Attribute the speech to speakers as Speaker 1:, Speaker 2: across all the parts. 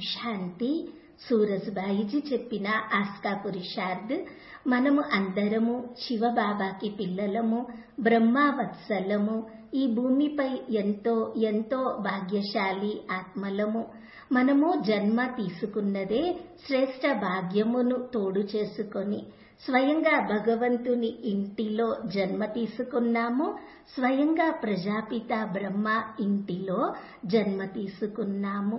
Speaker 1: శాంతి సూరజ్బాయిజీ చెప్పిన ఆస్కా పురుషార్థ్ మనము అందరము శివబాబాకి పిల్లలము బ్రహ్మావత్సలము ఈ భూమిపై ఎంతో ఎంతో భాగ్యశాలి ఆత్మలము మనము జన్మ తీసుకున్నదే శ్రేష్ట భాగ్యమును తోడు చేసుకొని స్వయంగా భగవంతుని ఇంటిలో జన్మ తీసుకున్నాము స్వయంగా ప్రజాపిత బ్రహ్మ ఇంటిలో జన్మ తీసుకున్నాము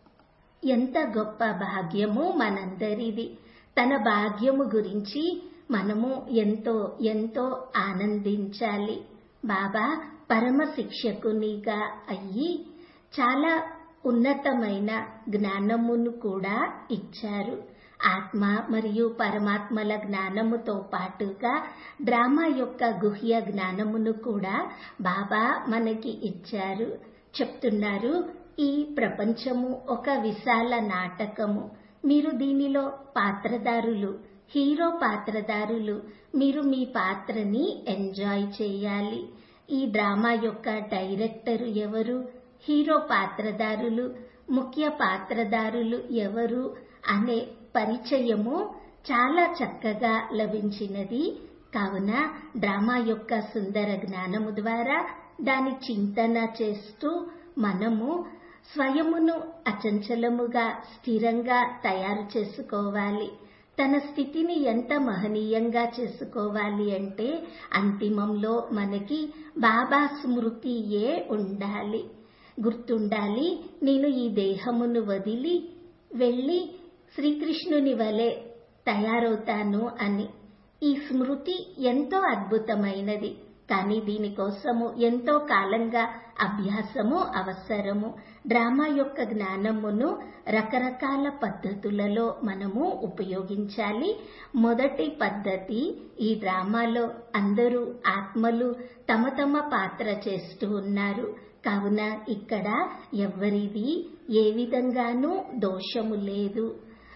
Speaker 1: ఎంత గొప్ప భాగ్యము మనందరిది తన భాగ్యము గురించి మనము ఎంతో ఎంతో ఆనందించాలి బాబా పరమ శిక్షకునిగా అయ్యి చాలా ఉన్నతమైన జ్ఞానమును కూడా ఇచ్చారు ఆత్మ మరియు పరమాత్మల జ్ఞానముతో పాటుగా డ్రామా యొక్క గుహ్య జ్ఞానమును కూడా బాబా మనకి ఇచ్చారు చెప్తున్నారు ఈ ప్రపంచము ఒక విశాల నాటకము మీరు దీనిలో పాత్రదారులు హీరో పాత్రదారులు మీరు మీ పాత్రని ఎంజాయ్ చేయాలి ఈ డ్రామా యొక్క డైరెక్టర్ ఎవరు హీరో పాత్రదారులు ముఖ్య పాత్రదారులు ఎవరు అనే పరిచయము చాలా చక్కగా లభించినది కావున డ్రామా యొక్క సుందర జ్ఞానము ద్వారా దాని చింతన చేస్తూ మనము స్వయమును అచంచలముగా స్థిరంగా తయారు చేసుకోవాలి తన స్థితిని ఎంత మహనీయంగా చేసుకోవాలి అంటే అంతిమంలో మనకి బాబా స్మృతియే ఉండాలి గుర్తుండాలి నేను ఈ దేహమును వదిలి వెళ్ళి శ్రీకృష్ణుని వలె తయారవుతాను అని ఈ స్మృతి ఎంతో అద్భుతమైనది కానీ దీనికోసము ఎంతో కాలంగా అభ్యాసము అవసరము డ్రామా యొక్క జ్ఞానమును రకరకాల పద్ధతులలో మనము ఉపయోగించాలి మొదటి పద్ధతి ఈ డ్రామాలో అందరూ ఆత్మలు తమ తమ పాత్ర చేస్తూ ఉన్నారు కావున ఇక్కడ ఎవరిది ఏ విధంగానూ దోషము లేదు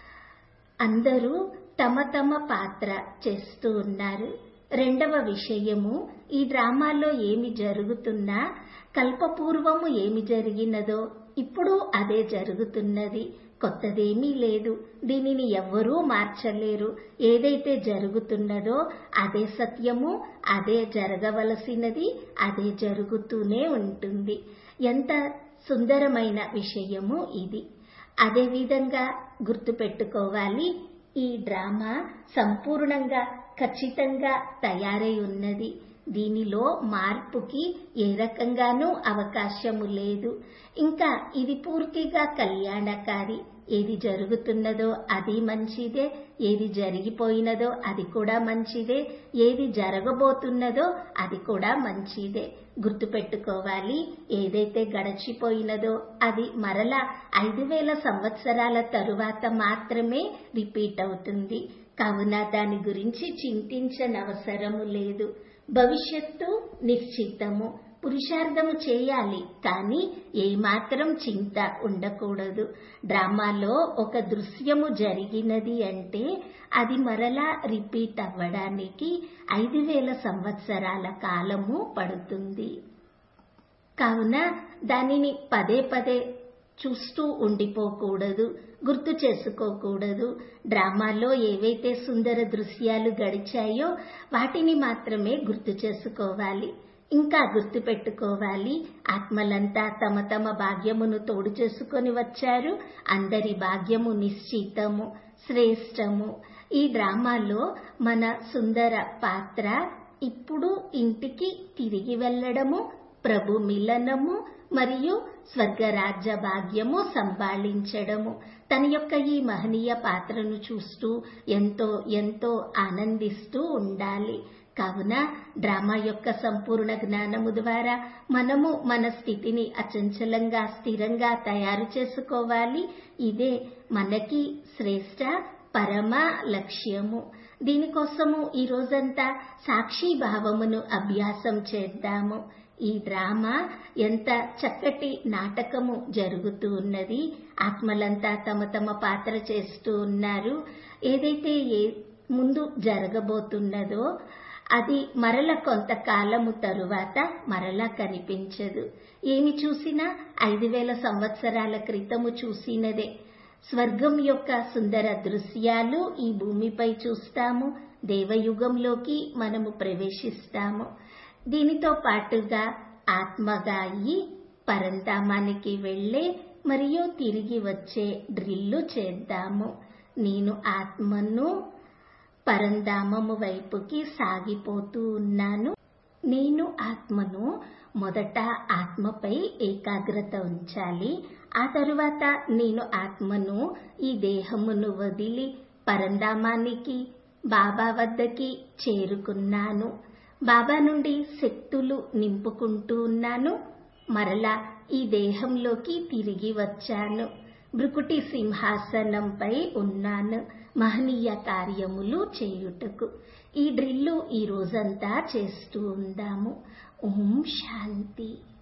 Speaker 1: అందరూ తమ తమ పాత్ర చేస్తూ ఉన్నారు రెండవ విషయము ఈ డ్రామాలో ఏమి జరుగుతున్నా కల్పపూర్వము ఏమి జరిగినదో ఇప్పుడు అదే జరుగుతున్నది కొత్తదేమీ లేదు దీనిని ఎవ్వరూ మార్చలేరు ఏదైతే జరుగుతున్నదో అదే సత్యము అదే జరగవలసినది అదే జరుగుతూనే ఉంటుంది ఎంత సుందరమైన విషయము ఇది అదేవిధంగా గుర్తుపెట్టుకోవాలి ఈ డ్రామా సంపూర్ణంగా ఖచ్చితంగా తయారై ఉన్నది దీనిలో మార్పుకి ఏ రకంగానూ అవకాశము లేదు ఇంకా ఇది పూర్తిగా కళ్యాణకారి ఏది జరుగుతున్నదో అది మంచిదే ఏది జరిగిపోయినదో అది కూడా మంచిదే ఏది జరగబోతున్నదో అది కూడా మంచిదే గుర్తుపెట్టుకోవాలి ఏదైతే గడచిపోయినదో అది మరలా ఐదు వేల సంవత్సరాల తరువాత మాత్రమే రిపీట్ అవుతుంది కావున దాని గురించి చింతించనవసరము లేదు భవిష్యత్తు నిశ్చితము పురుషార్థము చేయాలి కానీ ఏమాత్రం చింత ఉండకూడదు డ్రామాలో ఒక దృశ్యము జరిగినది అంటే అది మరలా రిపీట్ అవ్వడానికి ఐదు వేల సంవత్సరాల కాలము పడుతుంది కావున దానిని పదే పదే చూస్తూ ఉండిపోకూడదు గుర్తు చేసుకోకూడదు డ్రామాలో ఏవైతే సుందర దృశ్యాలు గడిచాయో వాటిని మాత్రమే గుర్తు చేసుకోవాలి ఇంకా గుర్తు పెట్టుకోవాలి ఆత్మలంతా తమ తమ భాగ్యమును తోడు చేసుకొని వచ్చారు అందరి భాగ్యము నిశ్చితము శ్రేష్టము ఈ డ్రామాలో మన సుందర పాత్ర ఇప్పుడు ఇంటికి తిరిగి వెళ్ళడము ప్రభు మిలనము మరియు స్వర్గరాజ్య భాగ్యము సంభాళించడము తన యొక్క ఈ మహనీయ పాత్రను చూస్తూ ఎంతో ఎంతో ఆనందిస్తూ ఉండాలి కావున డ్రామా యొక్క సంపూర్ణ జ్ఞానము ద్వారా మనము మన స్థితిని అచంచలంగా స్థిరంగా తయారు చేసుకోవాలి ఇదే మనకి శ్రేష్ట పరమ లక్ష్యము దీనికోసము ఈ రోజంతా సాక్షి భావమును అభ్యాసం చేద్దాము ఈ డ్రామా ఎంత చక్కటి నాటకము జరుగుతూ ఉన్నది ఆత్మలంతా తమ తమ పాత్ర చేస్తూ ఉన్నారు ఏదైతే ఏ ముందు జరగబోతున్నదో అది మరల కొంతకాలము తరువాత మరలా కనిపించదు ఏమి చూసినా ఐదు వేల సంవత్సరాల క్రితము చూసినదే స్వర్గం యొక్క సుందర దృశ్యాలు ఈ భూమిపై చూస్తాము దేవయుగంలోకి మనము ప్రవేశిస్తాము దీనితో పాటుగా ఆత్మగా అయ్యి పరంధామానికి వెళ్ళే మరియు తిరిగి వచ్చే డ్రిల్లు చేద్దాము నేను ఆత్మను పరంధామము వైపుకి సాగిపోతూ ఉన్నాను నేను ఆత్మను మొదట ఆత్మపై ఏకాగ్రత ఉంచాలి ఆ తరువాత నేను ఆత్మను ఈ దేహమును వదిలి పరంధామానికి బాబా వద్దకి చేరుకున్నాను బాబా నుండి శక్తులు నింపుకుంటూ ఉన్నాను మరలా ఈ దేహంలోకి తిరిగి వచ్చాను భృకుటి సింహాసనంపై ఉన్నాను మహనీయ కార్యములు చేయుటకు ఈ డ్రిల్లు ఈ రోజంతా చేస్తూ ఉందాము ఓం శాంతి